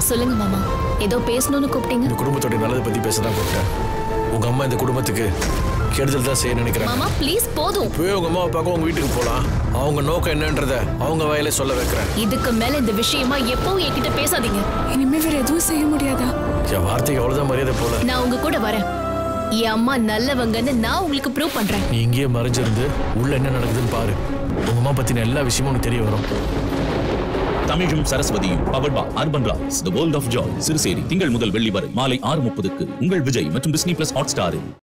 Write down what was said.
சொல்லுங்க மாமா ஏதோ பேசணும்னு கூப்பிட்டீங்க இந்த குடும்பத்தோட நல்லதை பத்தி பேச தான் கூப்பிட்டேன் உங்க அம்மா இந்த குடும்பத்துக்கு கெடுதல் தான் செய்ய நினைக்கிறாங்க மாமா ப்ளீஸ் போதும் இப்பவே உங்க அம்மாவை பார்க்க உங்க வீட்டுக்கு போலாம் அவங்க நோக்கம் என்னன்றத அவங்க வாயில சொல்ல வைக்கிறேன் இதுக்கு மேல இந்த விஷயமா எப்பவும் என்கிட்ட பேசாதீங்க இனிமே வேற எதுவும் செய்ய முடியாதா என் வார்த்தைக்கு அவ்வளவுதான் மரியாதை போல நான் உங்க கூட வரேன் என் அம்மா நல்லவங்கன்னு நான் உங்களுக்கு ப்ரூவ் பண்றேன் நீ இங்கேயே மறைஞ்சிருந்து உள்ள என்ன நடக்குதுன்னு பாரு உங்க அம்மா பத்தின எல்லா விஷயமும் உனக்கு தெரிய வரும் தமிழும் சரஸ்வதியும் பவர்பா urban rocks the world of joy Siruseri திங்கள் முதல் வெள்ளி வரை மாலை ஆறு முப்பதுக்கு உங்கள் விஜய் மற்றும் டிஸ்னி பிளஸ் ஹாட் ஸ்டாரில்